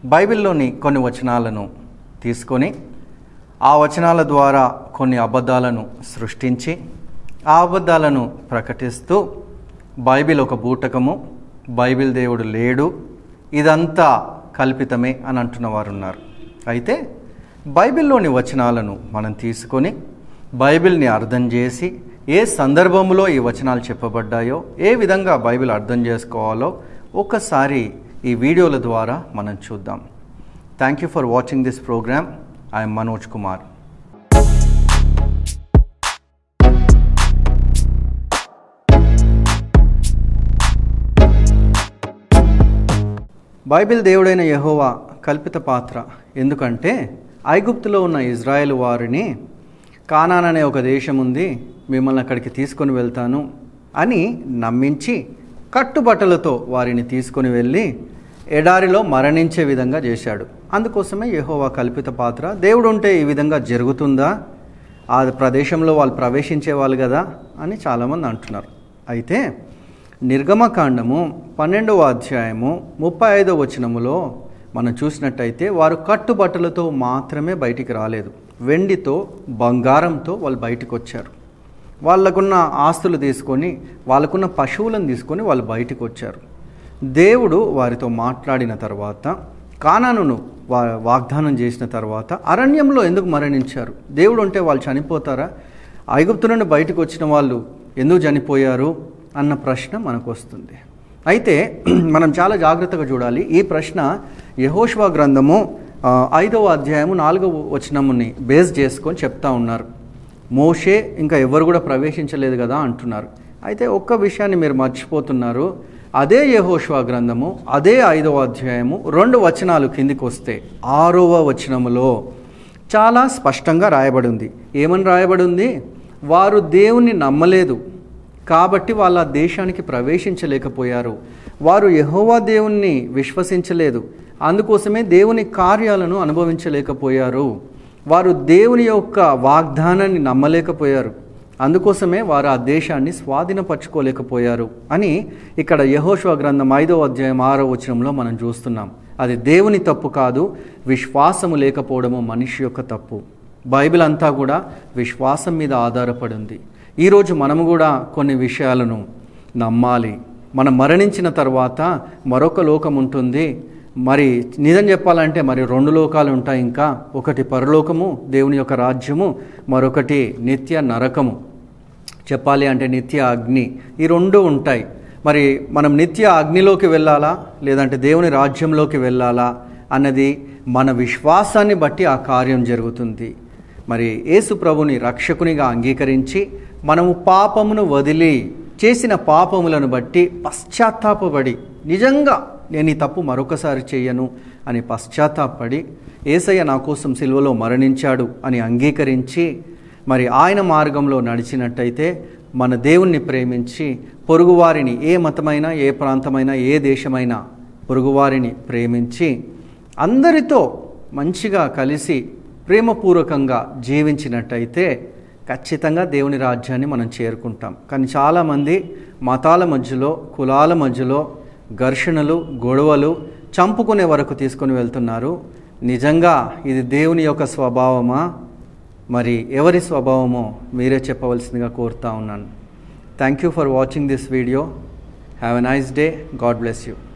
బైబిల్లోని కొన్ని వచనాలను తీసుకొని ఆ వచనాల ద్వారా కొన్ని అబద్ధాలను సృష్టించి ఆ అబద్ధాలను ప్రకటిస్తూ బైబిల్ ఒక బూటకము బైబిల్ దేవుడు లేడు ఇదంతా కల్పితమే అని అంటున్న వారు ఉన్నారు అయితే బైబిల్లోని వచనాలను మనం తీసుకొని బైబిల్ని అర్థం చేసి ఏ సందర్భంలో ఈ వచనాలు చెప్పబడ్డాయో ఏ విధంగా బైబిల్ అర్థం చేసుకోవాలో ఒక్కసారి ఈ వీడియోల ద్వారా మనం చూద్దాం thank you for watching this program I'm Manoj Kumar Bible దేవుడైన యెహోవా కల్పిత పాత్ర ఎందుకంటే ఐగుప్తులో ఉన్న ఇజ్రాయెల్ వారిని కానాన్ అనే ఒక దేశం ఉంది మిమ్మల్ని అక్కడికి తీసుకొని వెళ్తాను అని నమ్మించి కట్టుబట్టలతో వారిని తీసుకొని వెళ్ళి ఎడారిలో మరణించే విధంగా చేశాడు అందుకోసమే యెహోవా కల్పిత పాత్ర దేవుడు ఉంటే ఈ విధంగా జరుగుతుందా ఆ ప్రదేశంలో వాళ్ళు ప్రవేశించే వాళ్ళు కదా అని చాలామంది అంటున్నారు అయితే నిర్గమకాండము పన్నెండవ అధ్యాయము ముప్పై ఐదవ వచనములో మనం చూసినట్టయితే వారు కట్టుబట్టలతో మాత్రమే బయటికి రాలేదు వెండితో బంగారంతో వాళ్ళు బయటకు వచ్చారు వాళ్ళకున్న ఆస్తులు తీసుకొని వాళ్ళకున్న పశువులను తీసుకొని వాళ్ళు బయటకు వచ్చారు దేవుడు వారితో మాట్లాడిన తర్వాత కానానును వా వాగ్దానం చేసిన తర్వాత అరణ్యంలో ఎందుకు మరణించారు దేవుడు ఉంటే వాళ్ళు చనిపోతారా ఐగుప్తు నుండి బయటకు వచ్చిన వాళ్ళు ఎందుకు చనిపోయారు అన్న ప్రశ్న మనకు వస్తుంది అయితే మనం చాలా జాగ్రత్తగా చూడాలి ఈ ప్రశ్న యహోష్వా గ్రంథము ఆ, ఐదవ అధ్యాయము నాలుగవ వచనముని బేస్ చేసుకొని చెప్తా ఉన్నారు మోషే ఇంకా ఎవరు కూడా ప్రవేశించలేదు కదా అంటున్నారు అయితే ఒక్క విషయాన్ని మీరు మర్చిపోతున్నారు అదే యెహోషువ గ్రంథము అదే ఐదవ అధ్యాయము రెండు వచనాలు కిందికి వస్తే ఆరవ వచనములో చాలా స్పష్టంగా రాయబడి ఉంది ఏమని రాయబడి ఉంది వారు దేవుణ్ణి నమ్మలేదు కాబట్టి వాళ్ళ దేశానికి ప్రవేశించలేకపోయారు వారు యెహోవా దేవుణ్ణి విశ్వసించలేదు అందుకోసమే దేవుని కార్యాలను అనుభవించలేకపోయారు వారు దేవుని యొక్క వాగ్దానాన్ని నమ్మలేకపోయారు అందుకోసమే వారు ఆ దేశాన్ని స్వాధీనపరచుకోలేకపోయారు అని ఇక్కడ యహోశివ గ్రంథం ఐదవ అధ్యాయం ఆరో వచనంలో మనం చూస్తున్నాం అది దేవుని తప్పు కాదు విశ్వాసము లేకపోవడము మనిషి యొక్క తప్పు బైబిల్ అంతా కూడా విశ్వాసం మీద ఆధారపడి ఉంది ఈరోజు మనము కూడా కొన్ని విషయాలను నమ్మాలి మనం మరణించిన తర్వాత మరొక లోకం ఉంటుంది మరి నిజం చెప్పాలంటే మరి రెండు లోకాలు ఉంటాయి ఇంకా ఒకటి పరలోకము దేవుని యొక్క రాజ్యము మరొకటి నిత్య నరకము చెప్పాలి అంటే నిత్య అగ్ని ఈ రెండు ఉంటాయి మరి మనం నిత్య అగ్నిలోకి వెళ్ళాలా లేదంటే దేవుని రాజ్యంలోకి వెళ్ళాలా అన్నది మన విశ్వాసాన్ని బట్టి ఆ కార్యం జరుగుతుంది మరి యేసు ప్రభుని రక్షకునిగా అంగీకరించి మనము పాపమును వదిలి చేసిన పాపములను బట్టి పశ్చాత్తాపపడి నిజంగా నేను ఈ తప్పు మరొకసారి చేయను అని పశ్చాత్తాపడి ఏసయ్య నా కోసం సిలువలో మరణించాడు అని అంగీకరించి మరి ఆయన మార్గంలో నడిచినట్టయితే మన దేవుణ్ణి ప్రేమించి పొరుగువారిని ఏ మతమైనా ఏ ప్రాంతమైనా ఏ దేశమైనా పొరుగువారిని ప్రేమించి అందరితో మంచిగా కలిసి ప్రేమపూర్వకంగా జీవించినట్టయితే ఖచ్చితంగా దేవుని రాజ్యాన్ని మనం చేరుకుంటాం కానీ చాలామంది మతాల మధ్యలో కులాల మధ్యలో ఘర్షణలు గొడవలు చంపుకునే వరకు తీసుకొని వెళ్తున్నారు నిజంగా ఇది దేవుని యొక్క స్వభావమా మరి ఎవరి స్వభావమో మీరే చెప్పవలసిందిగా కోరుతా ఉన్నాను thank you for watching this video have a nice day God bless you